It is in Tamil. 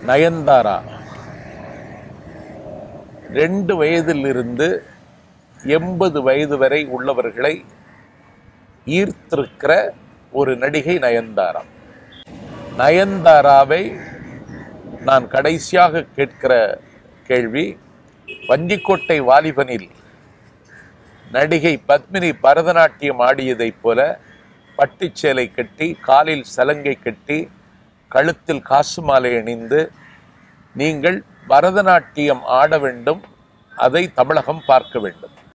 நயன்தாரா ரெண்டு வயதிலிருந்து எண்பது வயது வரை உள்ளவர்களை ஈர்த்திருக்கிற ஒரு நடிகை நயன்தாரா நயன்தாராவை நான் கடைசியாக கேட்கிற கேள்வி வஞ்சிக்கோட்டை வாலிபனில் நடிகை பத்மினி பரதநாட்டியம் ஆடியதைப் போல பட்டுச் சேலை கட்டி காலில் சலங்கை கட்டி கழுத்தில் காசு மாலை அணிந்து நீங்கள் பரதநாட்டியம் ஆட வேண்டும் அதை தமிழகம் பார்க்க வேண்டும்